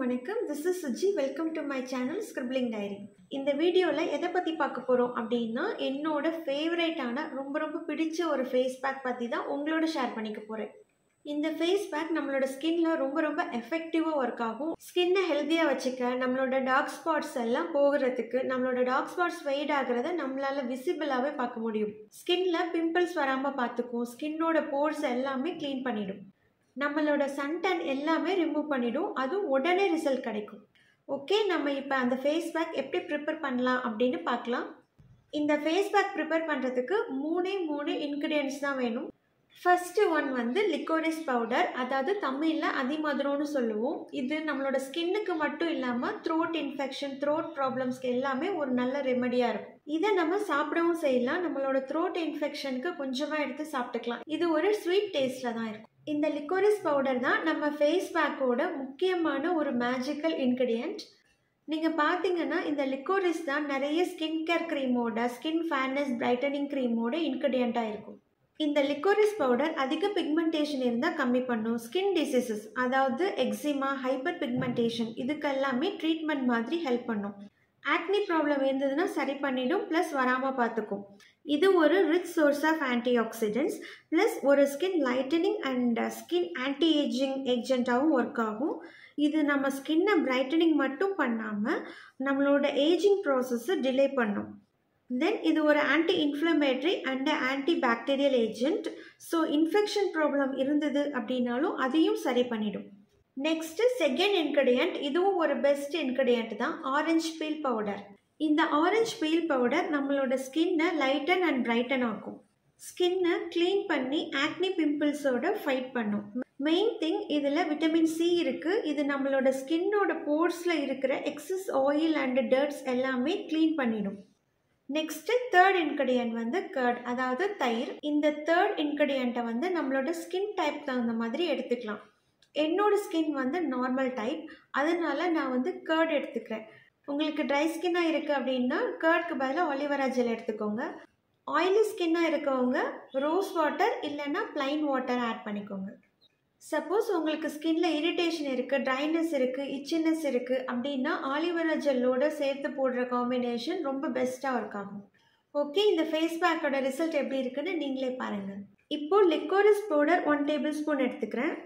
வணக்கம் this is Suji welcome to my channel scribbling diary இந்த வீடியோவில் எதை பற்றி பார்க்க போகிறோம் அப்படின்னா என்னோட ஃபேவரேட்டான ரொம்ப ரொம்ப பிடிச்ச ஒரு ஃபேஸ் பேக் பற்றி தான் உங்களோட ஷேர் பண்ணிக்க போகிறேன் இந்த ஃபேஸ் பேக் நம்மளோட ஸ்கின்ல ரொம்ப ரொம்ப எஃபெக்டிவாக ஒர்க் ஆகும் ஸ்கின்னை ஹெல்த்தியாக வச்சுக்க நம்மளோட டார்க் ஸ்பாட்ஸ் எல்லாம் போகிறதுக்கு நம்மளோட டார்க் ஸ்பாட்ஸ் வெயிட் ஆகிறத நம்மளால விசிபிளாகவே பார்க்க முடியும் ஸ்கின்ல பிம்பிள்ஸ் வராமல் பார்த்துக்கும் ஸ்கின்னோட போர்ஸ் எல்லாமே க்ளீன் பண்ணிடும் நம்மளோட சன்டன் எல்லாமே ரிமூவ் பண்ணிடும் அதுவும் உடனே ரிசல்ட் கிடைக்கும் ஓகே நம்ம இப்போ அந்த ஃபேஸ் பேக் எப்படி ப்ரிப்பேர் பண்ணலாம் அப்படின்னு பார்க்கலாம் இந்த ஃபேஸ் பேக் ப்ரிப்பேர் பண்ணுறதுக்கு மூணே மூணு இன்க்ரீடியன்ட்ஸ் தான் வேணும் ஃபஸ்ட்டு ஒன் வந்து லிக்கோரிஸ் பவுடர் அதாவது தமிழில் அதிமதுரம்னு சொல்லுவோம் இது நம்மளோட ஸ்கின்னுக்கு மட்டும் இல்லாமல் த்ரோட் இன்ஃபெக்ஷன் த்ரோட் ப்ராப்ளம்ஸ்க்கு எல்லாமே ஒரு நல்ல ரெமடியாக இருக்கும் இதை நம்ம சாப்பிடவும் செய்யலாம் நம்மளோட த்ரோட் இன்ஃபெக்ஷனுக்கு கொஞ்சமாக எடுத்து சாப்பிட்டுக்கலாம் இது ஒரு ஸ்வீட் டேஸ்ட்டில் தான் இருக்கும் இந்த லிக்கோரிஸ் பவுடர் தான் நம்ம ஃபேஸ் பேக்கோட முக்கியமான ஒரு மேஜிக்கல் இன்க்ரீடியன்ட் நீங்கள் பார்த்தீங்கன்னா இந்த லிக்கோரிஸ் தான் நிறைய ஸ்கின் கேர் க்ரீமோட ஸ்கின் ஃபேர்னஸ் பிரைட்டனிங் க்ரீமோட இன்க்ரீடியண்ட்டாக இருக்கும் இந்த லிக்கோரிஸ் பவுடர் அதிக பிக்மெண்டேஷன் இருந்தால் கம்மி பண்ணும் ஸ்கின் டிசீசஸ் அதாவது எக்ஸிமா ஹைப்பர் பிக்மெண்டேஷன் இதுக்கெல்லாமே ட்ரீட்மெண்ட் மாதிரி ஹெல்ப் பண்ணும் ஆக்னி ப்ராப்ளம் இருந்ததுன்னா சரி பண்ணிடும் ப்ளஸ் வராமல் பார்த்துக்கும் இது ஒரு rich source of anti oxidants plus ஒரு skin lightening and skin anti ageing ஏஜென்ட்டாகவும் ஒர்க் ஆகும் இது நம்ம ஸ்கின்னை பிரைட்டனிங் மட்டும் பண்ணாமல் நம்மளோட ஏஜிங் ப்ராசஸை டிலே பண்ணும் தென் இது ஒரு anti inflammatory and anti bacterial agent so infection problem இருந்தது அப்படின்னாலும் அதையும் சரி பண்ணிடும் நெக்ஸ்ட்டு செகண்ட் இன்க்ரீடியண்ட் இதுவும் ஒரு பெஸ்ட் இன்க்ரீடியண்ட் தான் ஆரஞ்ச் பீல் பவுடர் இந்த ஆரஞ்ச் பீல் பவுடர் நம்மளோட ஸ்கின்னை லைட்டன் அண்ட் பிரைட்டன் ஆக்கும் ஸ்கின்னை க்ளீன் பண்ணி ஆக்னி பிம்பிள்ஸோட ஃபைட் பண்ணும் மெயின் திங் இதில் விட்டமின் சி இருக்குது இது நம்மளோட ஸ்கின்னோட போர்ஸில் இருக்கிற எக்ஸஸ் ஆயில் அண்ட் டர்ட்ஸ் எல்லாமே க்ளீன் பண்ணிடும் நெக்ஸ்ட்டு தேர்ட் இன்க்ரீடியன்ட் வந்து கர்ட் அதாவது தயிர் இந்த தேர்ட் இன்க்ரீடியண்ட்டை வந்து நம்மளோட ஸ்கின் டைப் தகுந்த மாதிரி எடுத்துக்கலாம் என்னோட ஸ்கின் வந்து நார்மல் டைப் அதனால நான் வந்து கர்ட் எடுத்துக்கிறேன் உங்களுக்கு ட்ரை ஸ்கின்னாக இருக்குது அப்படின்னா கர்ட்க்கு பதிலாக ஒலிவரா ஜெல் எடுத்துக்கோங்க ஆயிலி ஸ்கின்னாக இருக்கவங்க ரோஸ் வாட்டர் இல்லைன்னா ப்ளைன் வாட்டர் ஆட் பண்ணிக்கோங்க சப்போஸ் உங்களுக்கு ஸ்கின்ல இரிட்டேஷன் இருக்குது ட்ரைனஸ் இருக்குது இச்சினஸ் இருக்குது அப்படின்னா ஆலிவரா ஜெல்லோட சேர்த்து போடுற காம்பினேஷன் ரொம்ப பெஸ்ட்டாக ஒர்க் ஆகும் ஓகே இந்த ஃபேஸ் பேக்கோட ரிசல்ட் எப்படி இருக்குன்னு நீங்களே பாருங்கள் இப்போது liquorice powder one tablespoon எடுத்துக்கிறேன்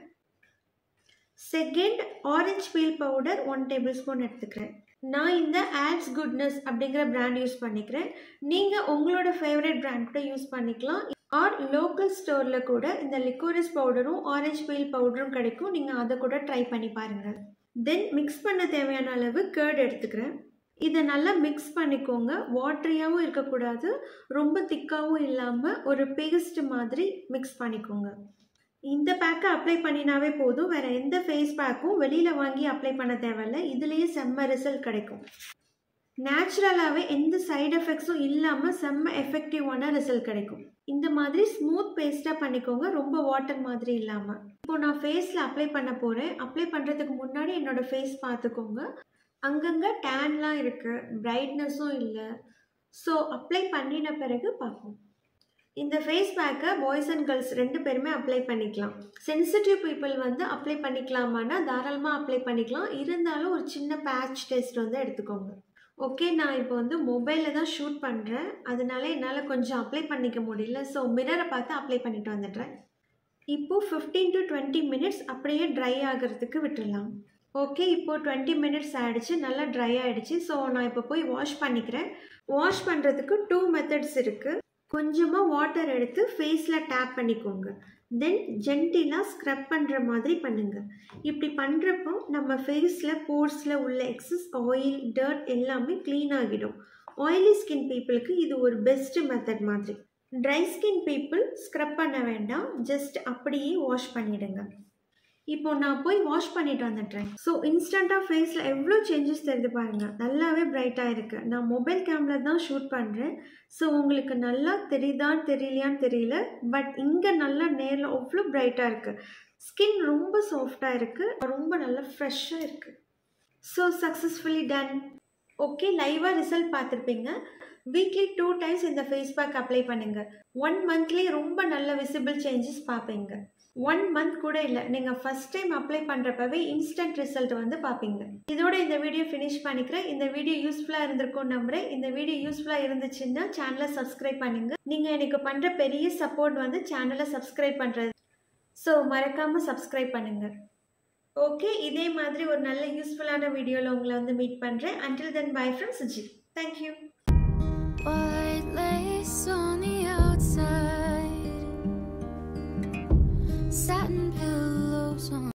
second orange peel powder one tablespoon எடுத்துக்கிறேன் நான் இந்த ஆட்ஸ் குட்னஸ் அப்படிங்கிற பிராண்ட் யூஸ் பண்ணிக்கிறேன் நீங்கள் உங்களோட ஃபேவரட் பிராண்ட் கூட யூஸ் பண்ணிக்கலாம் ஆர் லோக்கல் ஸ்டோரில் கூட இந்த லிக்கோரிஸ் பவுடரும் ஆரஞ்ச் பீல் பவுடரும் கிடைக்கும் நீங்கள் அதை கூட ட்ரை பண்ணி பாருங்கள் தென் மிக்ஸ் பண்ண தேவையான அளவு கேர்ட் எடுத்துக்கிறேன் இதை நல்லா மிக்ஸ் பண்ணிக்கோங்க வாட்ரியாகவும் இருக்கக்கூடாது ரொம்ப திக்காகவும் இல்லாமல் ஒரு பேஸ்ட் மாதிரி மிக்ஸ் பண்ணிக்கோங்க இந்த பேக்கை அப்ளை பண்ணினாவே போதும் வேறு எந்த ஃபேஸ் பேக்கும் வெளியில் வாங்கி அப்ளை பண்ண தேவையில்ல இதுலேயே செம்ம ரிசல்ட் கிடைக்கும் நேச்சுரலாகவே எந்த சைடு எஃபெக்ட்ஸும் இல்லாமல் செம்ம எஃபெக்டிவான ரிசல்ட் கிடைக்கும் இந்த மாதிரி ஸ்மூத் பேஸ்ட்டாக பண்ணிக்கோங்க ரொம்ப வாட்டர் மாதிரி இல்லாமல் இப்போ நான் ஃபேஸில் அப்ளை பண்ண போகிறேன் அப்ளை பண்ணுறதுக்கு முன்னாடி என்னோடய ஃபேஸ் பார்த்துக்கோங்க அங்கங்கே டேன்லாம் இருக்குது பிரைட்னஸும் இல்லை ஸோ அப்ளை பண்ணின பிறகு பார்ப்போம் இந்த ஃபேஸ் பேக்கை பாய்ஸ் அண்ட் கேர்ள்ஸ் ரெண்டு பேருமே அப்ளை பண்ணிக்கலாம் சென்சிட்டிவ் பீப்புள் வந்து அப்ளை பண்ணிக்கலாமான்னா தாராளமாக அப்ளை பண்ணிக்கலாம் இருந்தாலும் ஒரு சின்ன பேட்ச் டெஸ்ட் வந்து எடுத்துக்கோங்க ஓகே நான் இப்போ வந்து மொபைலில் தான் ஷூட் பண்ணுறேன் அதனால என்னால் கொஞ்சம் அப்ளை பண்ணிக்க முடியல ஸோ மிரரை பார்த்து அப்ளை பண்ணிட்டு வந்துடுறேன் இப்போது ஃபிஃப்டீன் டு டுவெண்ட்டி மினிட்ஸ் அப்படியே ட்ரை ஆகிறதுக்கு விட்டுடலாம் ஓகே இப்போது டுவெண்ட்டி மினிட்ஸ் ஆகிடுச்சு நல்லா ட்ரை ஆகிடுச்சு ஸோ நான் இப்போ போய் வாஷ் பண்ணிக்கிறேன் வாஷ் பண்ணுறதுக்கு டூ மெத்தட்ஸ் இருக்குது கொஞ்சமாக வாட்டர் எடுத்து ஃபேஸில் டேப் பண்ணிக்கோங்க தென் ஜென்டிலாக ஸ்க்ரப் பண்ணுற மாதிரி பண்ணுங்கள் இப்படி பண்ணுறப்போ நம்ம ஃபேஸில் போர்ஸில் உள்ள எக்ஸஸ் ஆயில் டர்ட் எல்லாமே க்ளீன் ஆகிடும் ஆயிலி ஸ்கின் பீப்புளுக்கு இது ஒரு பெஸ்ட்டு மெத்தட் மாதிரி ட்ரை ஸ்கின் பீப்புள் ஸ்க்ரப் பண்ண வேண்டாம் ஜஸ்ட் அப்படியே வாஷ் பண்ணிவிடுங்க இப்போ நான் போய் வாஷ் பண்ணிட்டு வந்துட்டேன் ஸோ இன்ஸ்டண்ட்டாக ஃபேஸில் எவ்வளோ சேஞ்சஸ் தெரிஞ்சு பாருங்கள் நல்லாவே பிரைட்டாக இருக்குது நான் மொபைல் கேமரா தான் ஷூட் பண்ணுறேன் ஸோ உங்களுக்கு நல்லா தெரியுதான்னு தெரியலையான்னு தெரியல பட் இங்கே நல்லா நேரில் அவ்வளோ பிரைட்டாக இருக்குது ஸ்கின் ரொம்ப சாஃப்டாக இருக்குது ரொம்ப நல்லா ஃப்ரெஷ்ஷாக இருக்குது ஸோ சக்ஸஸ்ஃபுல்லி டன் ஓகே லைவாக ரிசல்ட் பார்த்துருப்பீங்க வீக்லி டூ டைம்ஸ் இந்த ஃபேஸ் பேக் அப்ளை பண்ணுங்க ஒன் மந்த்லேயே ரொம்ப நல்ல விசிபிள் சேஞ்சஸ் பார்ப்பீங்க ஒன் மந்த் கூட இல்லை நீங்கள் ஃபஸ்ட் டைம் அப்ளை பண்ணுறப்பவே இன்ஸ்டன்ட் ரிசல்ட் வந்து பார்ப்பீங்க இதோட இந்த வீடியோ ஃபினிஷ் பண்ணிக்கிறேன் இந்த வீடியோ யூஸ்ஃபுல்லாக இருந்திருக்கும் நம்புறேன் இந்த வீடியோ யூஸ்ஃபுல்லாக இருந்துச்சுன்னா சேனலை சப்ஸ்கிரைப் பண்ணுங்க நீங்கள் எனக்கு பண்ணுற பெரிய சப்போர்ட் வந்து சேனலை சப்ஸ்கிரைப் பண்ணுறது ஸோ மறக்காமல் சப்ஸ்கிரைப் பண்ணுங்கள் ஓகே இதே மாதிரி ஒரு நல்ல யூஸ்ஃபுல்லான வீடியோவில் உங்களை வந்து மீட் பண்ணுறேன் until then bye from Sujith thank you White lace on the outside, satin pillows on.